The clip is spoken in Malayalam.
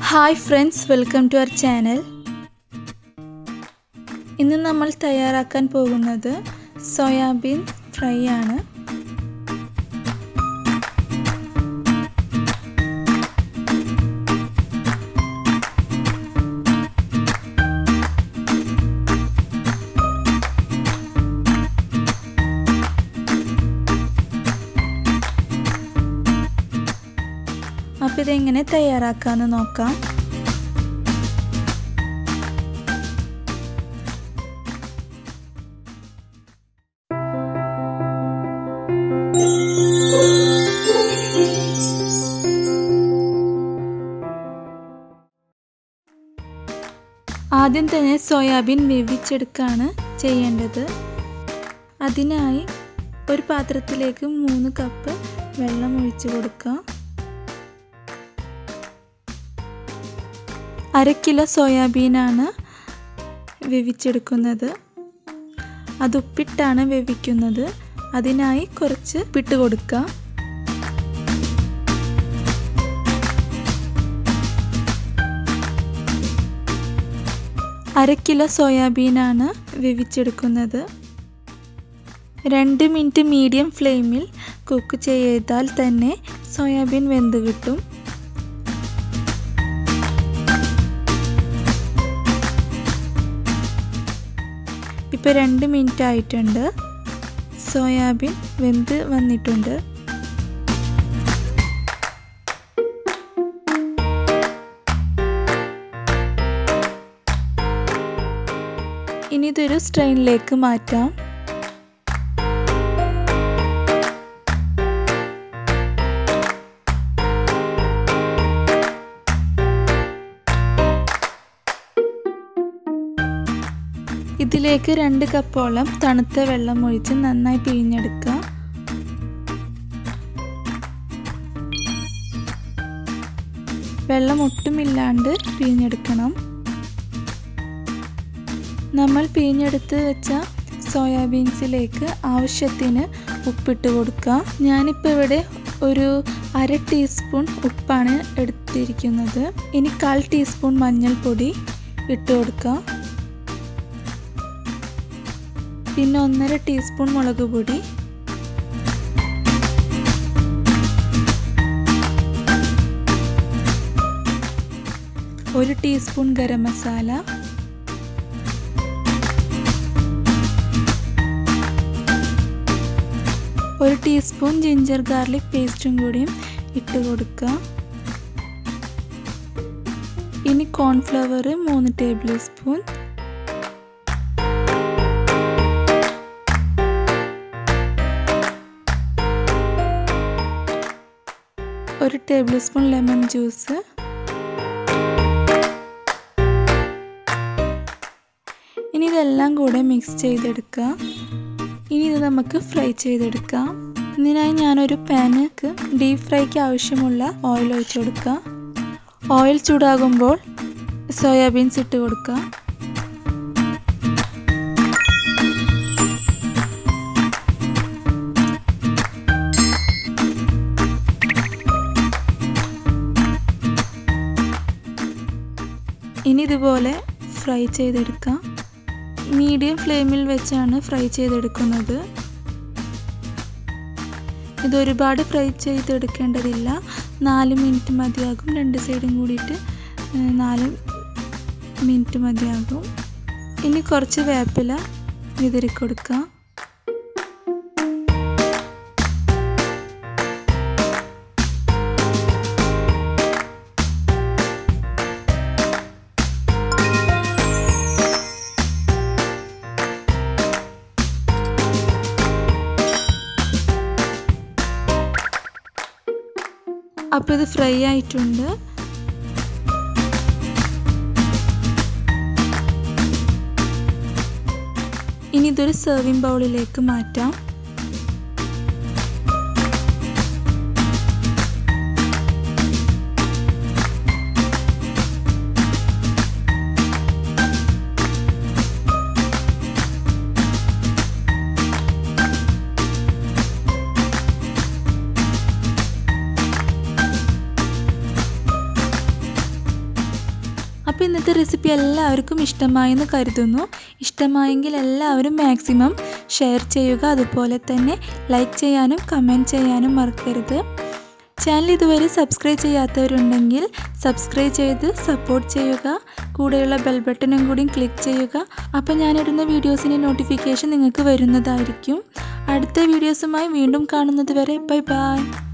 hi friends welcome to our channel ഇന്ന് നമ്മൾ തയ്യാറാക്കാൻ പോകുന്നത് സോയാബീൻ ഫ്രൈ ആണ് അപ്പോൾ ഇതെങ്ങനെ തയ്യാറാക്കാമെന്ന് നോക്കാം ആദ്യം തന്നെ സോയാബീൻ വേവിച്ചെടുക്കുകയാണ് ചെയ്യേണ്ടത് അതിനായി ഒരു പാത്രത്തിലേക്ക് മൂന്ന് കപ്പ് വെള്ളം ഒഴിച്ചു കൊടുക്കാം അര കിലോ സോയാബീനാണ് വേവിച്ചെടുക്കുന്നത് അത് ഉപ്പിട്ടാണ് വേവിക്കുന്നത് അതിനായി കുറച്ച് ഉപ്പിട്ട് കൊടുക്കുക അര കിലോ സോയാബീനാണ് വേവിച്ചെടുക്കുന്നത് രണ്ട് മിനിറ്റ് മീഡിയം ഫ്ലെയിമിൽ കുക്ക് ചെയ്താൽ തന്നെ സോയാബീൻ വെന്ത് കിട്ടും ഇപ്പോൾ രണ്ട് മിനിറ്റ് ആയിട്ടുണ്ട് സോയാബീൻ വെന്ത് വന്നിട്ടുണ്ട് ഇനി ഇതൊരു സ്ട്രെയിനിലേക്ക് മാറ്റാം ഇതിലേക്ക് രണ്ട് കപ്പോളം തണുത്ത വെള്ളം ഒഴിച്ച് നന്നായി പിഴിഞ്ഞെടുക്കുക വെള്ളം ഒട്ടുമില്ലാണ്ട് പിഴിഞ്ഞെടുക്കണം നമ്മൾ പിഴിഞ്ഞെടുത്ത് വെച്ച സോയാബീൻസിലേക്ക് ആവശ്യത്തിന് ഉപ്പിട്ട് കൊടുക്കുക ഞാനിപ്പോൾ ഇവിടെ ഒരു അര ടീസ്പൂൺ ഉപ്പാണ് എടുത്തിരിക്കുന്നത് ഇനി കാൽ ടീസ്പൂൺ മഞ്ഞൾപ്പൊടി ഇട്ട് കൊടുക്കുക പിന്നെ ഒന്നര ടീസ്പൂൺ മുളക് പൊടി ഒരു ടീസ്പൂൺ ഗരം മസാല ഒരു ടീസ്പൂൺ ജിഞ്ചർ ഗാർലിക് പേസ്റ്റും കൂടിയും ഇട്ട് കൊടുക്കുക ഇനി കോൺഫ്ലവർ മൂന്ന് ടേബിൾ സ്പൂൺ ഒരു ടേബിൾ സ്പൂൺ ലെമൺ ജ്യൂസ് ഇനി ഇതെല്ലാം കൂടെ മിക്സ് ചെയ്തെടുക്കുക ഇനി ഇത് നമുക്ക് ഫ്രൈ ചെയ്തെടുക്കാം ഇതിനായി ഞാനൊരു പാനിക്ക് ഡീപ് ഫ്രൈക്ക് ആവശ്യമുള്ള ഓയിൽ ഒഴിച്ചു കൊടുക്കുക ഓയിൽ ചൂടാകുമ്പോൾ സോയാബീൻസ് ഇട്ട് കൊടുക്കുക ഇനി ഇതുപോലെ ഫ്രൈ ചെയ്തെടുക്കാം മീഡിയം ഫ്ലെയിമിൽ വെച്ചാണ് ഫ്രൈ ചെയ്തെടുക്കുന്നത് ഇത് ഒരുപാട് ഫ്രൈ ചെയ്തെടുക്കേണ്ടതില്ല നാല് മിനിറ്റ് മതിയാകും രണ്ട് സൈഡും കൂടിയിട്ട് നാല് മിനിറ്റ് മതിയാകും ഇനി കുറച്ച് വേപ്പില വിതറി കൊടുക്കുക അപ്പോൾ ഇത് ഫ്രൈ ആയിട്ടുണ്ട് ഇനി ഇതൊരു സെർവിങ് ബൗളിലേക്ക് മാറ്റാം അപ്പോൾ ഇന്നത്തെ റെസിപ്പി എല്ലാവർക്കും ഇഷ്ടമായെന്ന് കരുതുന്നു ഇഷ്ടമായെങ്കിൽ എല്ലാവരും മാക്സിമം ഷെയർ ചെയ്യുക അതുപോലെ തന്നെ ലൈക്ക് ചെയ്യാനും കമൻറ്റ് ചെയ്യാനും മറക്കരുത് ചാനൽ ഇതുവരെ സബ്സ്ക്രൈബ് ചെയ്യാത്തവരുണ്ടെങ്കിൽ സബ്സ്ക്രൈബ് ചെയ്ത് സപ്പോർട്ട് ചെയ്യുക കൂടെയുള്ള ബെൽ ബട്ടണും കൂടി ക്ലിക്ക് ചെയ്യുക അപ്പോൾ ഞാനിടുന്ന വീഡിയോസിൻ്റെ നോട്ടിഫിക്കേഷൻ നിങ്ങൾക്ക് വരുന്നതായിരിക്കും അടുത്ത വീഡിയോസുമായി വീണ്ടും കാണുന്നത് വരെ ബൈ ബൈ